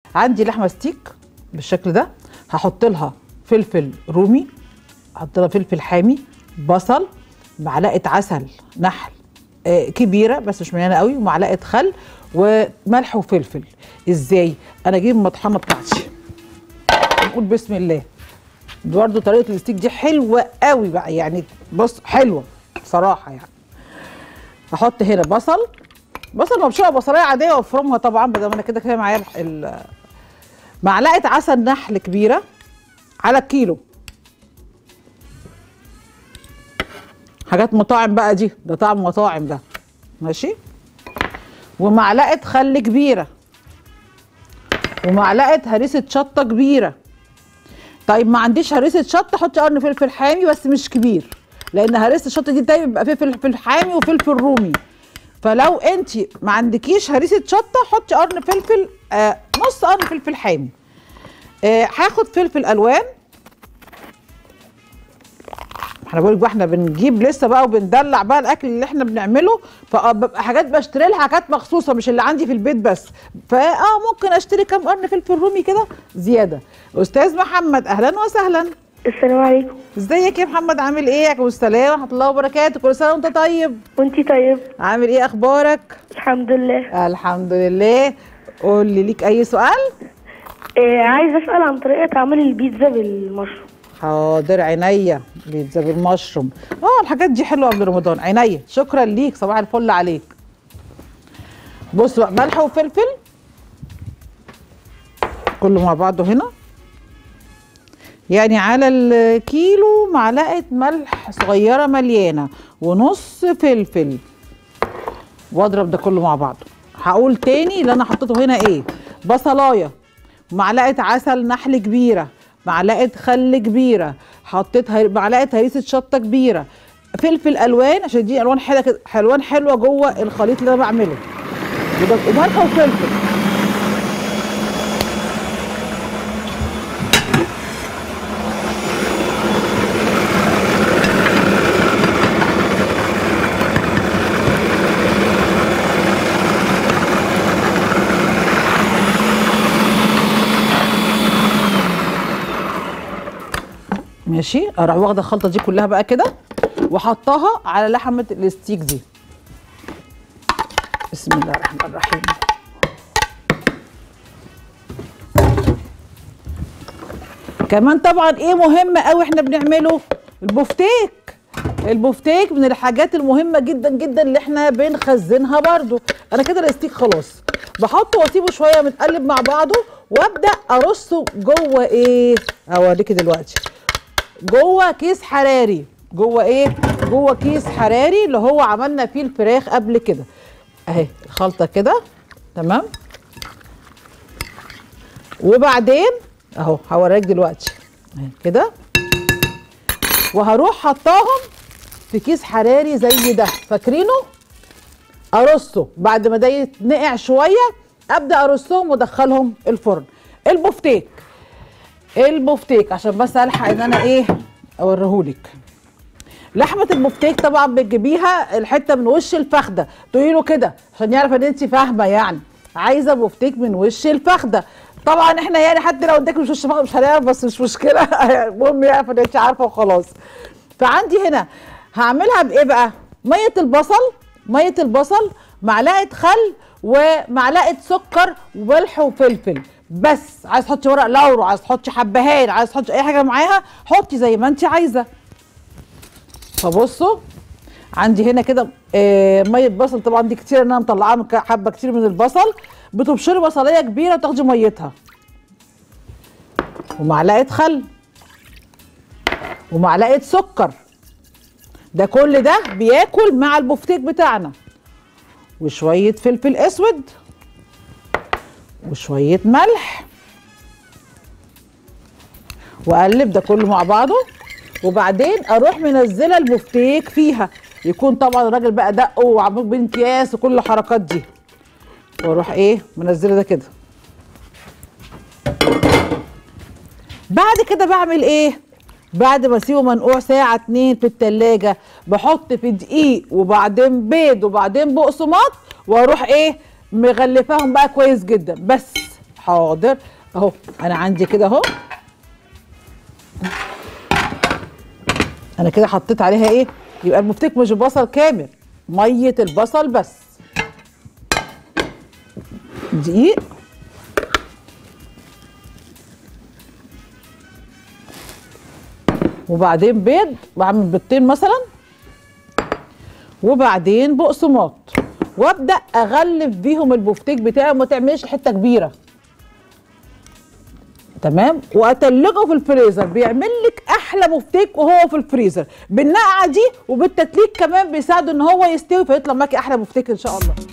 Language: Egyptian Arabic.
عندي لحمه ستيك بالشكل ده هحط لها فلفل رومي احط لها فلفل حامي بصل معلقه عسل نحل آه، كبيره بس مش مليانه قوي ومعلقه خل وملح وفلفل ازاي انا اجيب المطحنه بتاعتي نقول بسم الله برضه طريقه الستيك دي حلوه قوي بقى يعني بص حلوه بصراحه يعني هحط هنا بصل بصل مبشوره بصلايه عاديه وافرمها طبعا بدل ما انا كده كده معايا الح- ال- معلقه عسل نحل كبيره على الكيلو حاجات مطاعم بقى دي ده طعم مطاعم ده ماشي ومعلقه خل كبيره ومعلقه هريسه شطه كبيره طيب ما عنديش هريسه شطه حطي قرن فلفل حامي بس مش كبير لان هريسه الشطه دي دايما بيبقى فيها فلفل حامي وفلفل رومي فلو انت ما عندكيش هريسه شطه حطي قرن فلفل آه نص قرن فلفل حامي آه هاخد فلفل الوان احنا بقول لك بقى احنا بنجيب لسه بقى وبندلع بقى الاكل اللي احنا بنعمله فببقى حاجات بشتري لها حاجات مخصوصه مش اللي عندي في البيت بس فاه ممكن اشتري كام قرن فلفل رومي كده زياده استاذ محمد اهلا وسهلا السلام عليكم ازيك يا محمد عامل ايه عليكم السلام ورحمه الله وبركاته كل سنه وانت طيب وانتي طيب عامل ايه اخبارك الحمد لله الحمد لله قول لي ليك اي سؤال آه عايزه اسال عن طريقه عمل البيتزا بالمشروم حاضر عينيا بيتزا بالمشروم اه الحاجات دي حلوه قبل رمضان عينيا شكرا ليك صباح الفل عليك بص بقى ملح وفلفل كله مع بعضه هنا يعني على الكيلو معلقه ملح صغيره مليانه ونص فلفل واضرب ده كله مع بعضه هقول تاني اللي انا حطيته هنا ايه بصلايه معلقه عسل نحل كبيره معلقه خل كبيره حطيت هر- معلقه هريسه شطه كبيره فلفل الوان عشان دي الوان حلوه كده الوان حلوه جوه الخليط اللي انا بعمله وده- وملح وفلفل ماشي اروح واخده الخلطه دي كلها بقى كده وحطها على لحمه الستيك دي بسم الله الرحمن الرحيم كمان طبعا ايه مهم قوي احنا بنعمله البفتيك البفتيك من الحاجات المهمه جدا جدا اللي احنا بنخزنها برضو انا كده الستيك خلاص بحطه واسيبه شويه متقلب مع بعضه وابدا ارصه جوه ايه اوريكي دلوقتي جوه كيس حراري جوه ايه جوه كيس حراري اللي هو عملنا فيه الفراخ قبل كده اهي الخلطه كده تمام وبعدين اهو هوريك دلوقتي اهي كده وهروح حطاهم في كيس حراري زي ده فاكرينه ارصه بعد ما ده يتنقع شويه ابدا ارصهم وادخلهم الفرن البفتيك البفتيك عشان بس الحق ان انا ايه اوريهولك لحمه البفتيك طبعا بتجيبيها الحته من وش الفخده تقولي له كده عشان يعرف ان انت فاهمه يعني عايزه بفتيك من وش الفخده طبعا احنا يعني حتى لو اداك مش وش الفخده مش هنعرف بس مش مشكله المهم يعرف ان انت عارفه وخلاص فعندي هنا هعملها بايه بقى ميه البصل ميه البصل معلقه خل ومعلقه سكر وملح وفلفل بس عايز تحطي ورق لورو عايز تحطي حبهان عايز تحطي اي حاجه معاها حطي زي ما انت عايزه فبصوا عندي هنا كده آه ميه بصل طبعا دي كتير ان انا مطلعاها من ك- حبه كتير من البصل بتبشري بصليه كبيره وتاخدي ميتها ومعلقه خل ومعلقه سكر ده كل ده بياكل مع البفتيك بتاعنا وشويه فلفل اسود وشويه ملح واقلب ده كله مع بعضه وبعدين اروح منزله البفتيك فيها يكون طبعا الراجل بقى دقه وعمود بين اكياس وكل الحركات دي واروح ايه منزله ده كده بعد كده بعمل ايه بعد ما اسيبه منقوع ساعه اتنين في التلاجة بحط في دقيق وبعدين بيض وبعدين بقسماط واروح ايه مغلفاهم بقى كويس جدا بس حاضر اهو انا عندي كده اهو انا كده حطيت عليها ايه يبقى البفتيك مش بصل كامل ميه البصل بس دقيق وبعدين بيض بعمل بيضتين مثلا وبعدين بقسماط وابدا اغلف بيهم البفتيك بتاعي وما تعملش حته كبيره تمام واتلجه في الفريزر بيعمل لك احلى بفتيك وهو في الفريزر بالنقعه دي وبالتتليج كمان بيساعده ان هو يستوي فيطلع معاكي احلى بفتيك ان شاء الله